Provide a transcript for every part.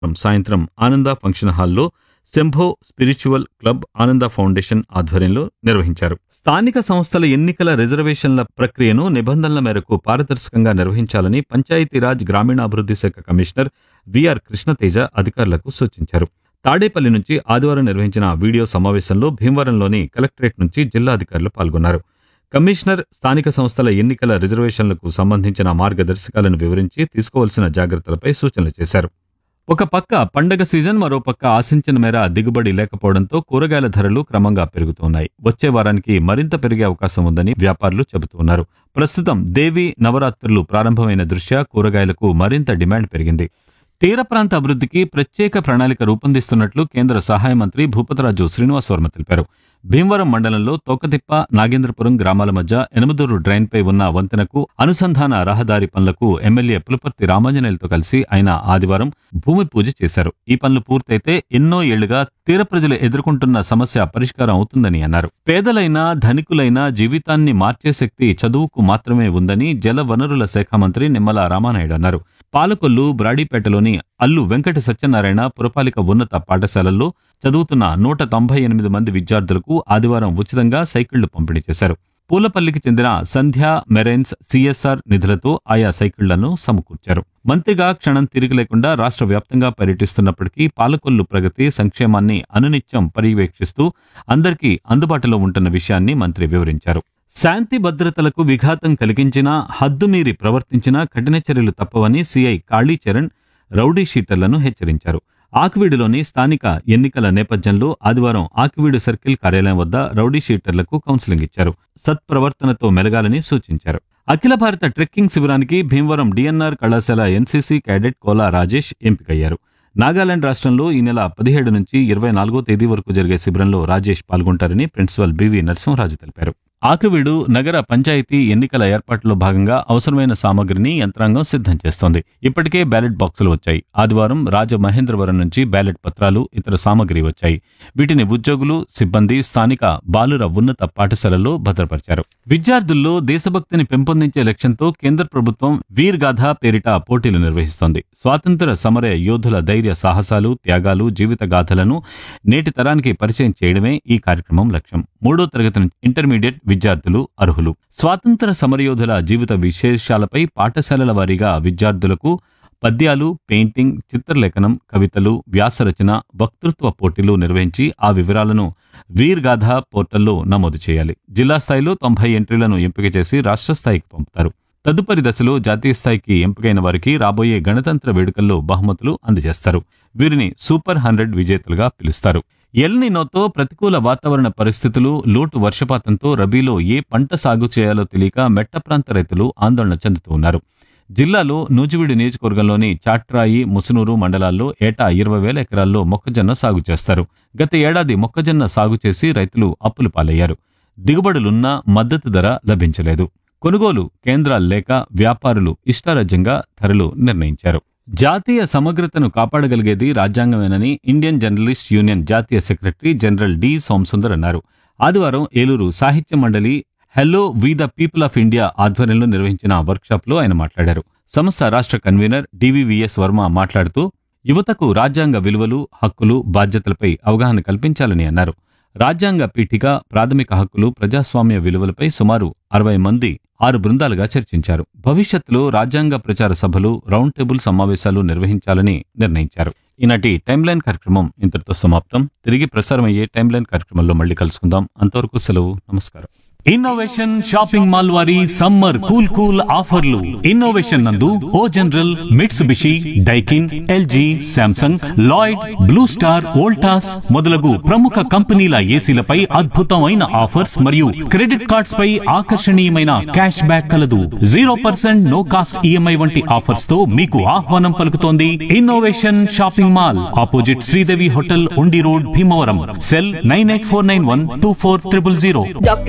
సాయంత్రం ఆనంద ఫంక్షన్ హాల్లో Shambho spiritual club Ananda foundation ఆధ్వర్యంలో నిర్వహించారు స్థానిక సంస్థల ఎన్నికల రిజర్వేషన్ల ప్రక్రియను నిబంధనల మేరకు పారదర్శకంగా నిర్వహించాలని పంచాయతీరాజ్ గ్రామీణాభివృద్ధి శాఖ కమిషనర్ విఆర్ కృష్ణతేజ అధికారులకు సూచించారు తాడేపల్లి నుంచి ఆదివారం నిర్వహించిన వీడియో సమావేశంలో భీమవరంలోని కలెక్టరేట్ నుంచి జిల్లా అధికారులు పాల్గొన్నారు కమిషనర్ స్థానిక సంస్థల ఎన్నికల రిజర్వేషన్లకు సంబంధించిన మార్గదర్శకాలను వివరించి తీసుకోవాల్సిన జాగ్రత్తలపై సూచనలు చేశారు ఒక పక్క పండగ సీజన్ మరో పక్క ఆశించిన మేర దిగుబడి లేకపోవడంతో కూరగాయల ధరలు క్రమంగా పెరుగుతున్నాయి వచ్చే వారానికి మరింత పెరిగే అవకాశం ఉందని వ్యాపారులు చెబుతున్నారు ప్రస్తుతం దేవి నవరాత్రులు ప్రారంభమైన దృష్ట్యా కూరగాయలకు మరింత డిమాండ్ పెరిగింది తీర ప్రాంత అభివృద్ధికి ప్రత్యేక ప్రణాళిక రూపొందిస్తున్నట్లు కేంద్ర సహాయ మంత్రి భూపతరాజు శ్రీనివాస్ వర్మ తెలిపారు భీమవరం మండలంలో తోకతిప్ప నాగేంద్రపురం గ్రామాల మధ్య ఎనమదూరు డ్రైన్పై ఉన్న వంతెనకు అనుసంధాన రహదారి పనులకు ఎమ్మెల్యే పులపర్తి రామాంజనేయులతో కలిసి ఆయన ఆదివారం భూమి పూజ చేశారు ఈ పనులు పూర్తయితే ఎన్నో ఏళ్లుగా తీర ప్రజలు ఎదుర్కొంటున్న సమస్య పరిష్కారం అవుతుందని అన్నారు పేదలైన ధనికులైన జీవితాన్ని మార్చే శక్తి చదువుకు మాత్రమే ఉందని జల వనరుల శాఖ మంత్రి నిమ్మల రామానాయుడు అన్నారు పాలకొల్లు బ్రాడీపేటలోని అల్లు వెంకట సత్యనారాయణ పురపాలిక ఉన్నత పాఠశాలల్లో చదువుతున్న నూట తొంభై ఎనిమిది మంది విద్యార్థులకు ఆదివారం ఉచితంగా సైకిళ్లు పంపిణీ చేశారు పూలపల్లికి చెందిన సంధ్య మెరైన్స్ సిఎస్ఆర్ నిధులతో ఆయా సైకిళ్లను సమకూర్చారు మంత్రిగా క్షణం తిరిగి లేకుండా రాష్ట్ర వ్యాప్తంగా పర్యటిస్తున్నప్పటికీ పాలకొల్లు ప్రగతి సంక్షేమాన్ని అనునిత్యం పర్యవేక్షిస్తూ అందరికీ అందుబాటులో ఉంటున్న విషయాన్ని మంత్రి వివరించారు శాంతి భద్రతలకు విఘాతం కలిగించినా హద్దుమీరి ప్రవర్తించినా కఠిన చర్యలు తప్పవని సీఐ కాళీచరణ్ రౌడీ షీటర్లను హెచ్చరించారు ఆకివీడులోని స్థానిక ఎన్నికల నేపథ్యంలో ఆదివారం ఆకివీడు సర్కిల్ కార్యాలయం వద్ద రౌడీ షీటర్లకు కౌన్సిలింగ్ ఇచ్చారు సత్ప్రవర్తనతో మెలగాలని సూచించారు అఖిల భారత ట్రెక్కింగ్ శిబిరానికి భీమవరం డిఎన్ఆర్ కళాశాల ఎన్సీసీ క్యాడెట్ కోలా రాజేష్ ఎంపికయ్యారు నాగాలాండ్ రాష్ట్రంలో ఈ నెల పదిహేడు నుంచి ఇరవై నాలుగో తేదీ వరకు జరిగే శిబిరంలో రాజేష్ పాల్గొంటారని ప్రిన్సిపల్ బివి నరసింహరాజు తెలిపారు ఆకివీడు నగర పంచాయతీ ఎన్నికల ఏర్పాట్లో భాగంగా అవసరమైన సామగ్రిని యంత్రాంగం సిద్ధం చేస్తోంది ఇప్పటికే బ్యాలెట్ బాక్సులు వచ్చాయి ఆదివారం రాజమహేంద్రవరం నుంచి బ్యాలెట్ పత్రాలు ఇతర సామగ్రి వచ్చాయి వీటిని ఉద్యోగులు సిబ్బంది స్థానిక బాలుర ఉన్నత పాఠశాలల్లో భద్రపరిచారు విద్యార్థుల్లో దేశభక్తిని పెంపొందించే లక్ష్యంతో కేంద్ర ప్రభుత్వం వీర్ గాథా పేరిట పోటీలు నిర్వహిస్తోంది స్వాతంత్ర సమర యోధుల ధైర్య సాహసాలు త్యాగాలు జీవిత గాథలను నేటి తరానికి పరిచయం చేయడమే ఈ కార్యక్రమం లక్ష్యం మూడో తరగతి నుంచి ఇంటర్మీడియట్ విద్యార్థులు అర్హులు స్వాతంత్ర సమరయోధుల జీవిత విశేషాలపై పాఠశాలల వారీగా విద్యార్థులకు పద్యాలు పెయింటింగ్ చిత్రలేఖనం కవితలు వ్యాసరచన వక్తృత్వ పోటీలు నిర్వహించి ఆ వివరాలను వీర్ గాథ పోర్టల్లో నమోదు చేయాలి జిల్లా స్థాయిలో తొంభై ఎంట్రీలను ఎంపిక చేసి రాష్ట్ర స్థాయికి పంపుతారు తదుపరి దశలో జాతీయ స్థాయికి ఎంపికైన వారికి రాబోయే గణతంత్ర వేడుకల్లో బహుమతులు అందజేస్తారు వీరిని సూపర్ హండ్రెడ్ విజేతలుగా పిలుస్తారు ఎల్నినోతో ప్రతికూల వాతావరణ పరిస్థితులు లోటు వర్షపాతంతో రబీలో ఏ పంట సాగు చేయాలో తెలియక మెట్ట ప్రాంత రైతులు ఆందోళన చెందుతూ ఉన్నారు జిల్లాలో నూజివీడు నియోజకవర్గంలోని చాట్రాయి ముసునూరు మండలాల్లో ఏటా ఇరవై వేల ఎకరాల్లో మొక్కజొన్న సాగు చేస్తారు గత ఏడాది మొక్కజొన్న సాగు చేసి రైతులు అప్పులు పాలయ్యారు దిగుబడులున్నా మద్దతు ధర లభించలేదు కొనుగోలు కేంద్రాలు లేక వ్యాపారులు ఇష్టారాజ్యంగా ధరలు నిర్ణయించారు జాతీయ సమగ్రతను కాపాడగలిగేది రాజ్యాంగమేనని ఇండియన్ జర్నలిస్ట్ యూనియన్ జాతీయ సెక్రటరీ జనరల్ డి సోమసుందర్ అన్నారు ఆదివారం ఏలూరు సాహిత్య మండలి hello we the people of India ఆధ్వర్యంలో నిర్వహించిన వర్క్షాప్లో ఆయన మాట్లాడారు సంస్థ రాష్ట్ర కన్వీనర్ డివివిఎస్ వర్మ మాట్లాడుతూ యువతకు రాజ్యాంగ విలువలు హక్కులు బాధ్యతలపై అవగాహన కల్పించాలని అన్నారు రాజ్యాంగ పీఠిక ప్రాథమిక హక్కులు ప్రజాస్వామ్య విలువలపై సుమారు అరవై మంది ఆరు బృందాలుగా చర్చించారు భవిష్యత్తులో రాజ్యాంగ ప్రచార సభలు రౌండ్ టేబుల్ సమావేశాలు నిర్వహించాలని నిర్ణయించారు ఈనాటి టైమ్ లైన్ కార్యక్రమం ఇంతటితో సమాప్తం తిరిగి ప్రసారమయ్యే టైమ్ లైన్ కార్యక్రమంలో మళ్ళీ కలుసుకుందాం అంతవరకు సెలవు నమస్కారం ఇన్నోవేషన్ షాపింగ్ మాల్ వారి సమ్మర్ కూల్ కూల్ ఆఫర్లు ఇన్నోవేషన్ నందు O General Mitsubishi Daikin LG Samsung Lloyd Blue Star Voltas మొదలగు ప్రముఖ కంపెనీల ఏసీలపై అద్భుతమైన ఆఫర్స్ మరియు క్రెడిట్ కార్డ్స్ పై ఆకర్షణీయమైన క్యాష్ బ్యాక్ కలదు zero percent no cost EMI వంటి ఆఫర్స్ తో మీకు ఆహ్వానం పలుకుతోంది innovation shopping mall opposite Sridevi hotel Undi road Bhimavaram cell nine eight four nine one two four triple zero doctor Sanjay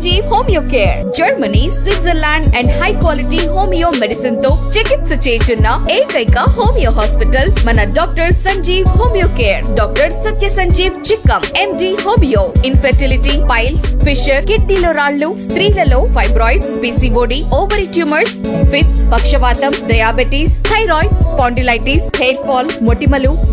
Sanjeev homoeo care Germany Switzerland and high quality homoeo medicine తో చికిత్స చేయుచున్న ఏకైక homoeo hospital మన doctor Sanjeev homoeo care doctor Satya Sanjeev Chikkam MD homoeo infertility piles fissure కిడ్నీలో రాళ్లు స్త్రీలలో fibroids PCOD ovary tumours fits పక్షవాతం diabetes thyroid spondylitis hair fall మొటిమలు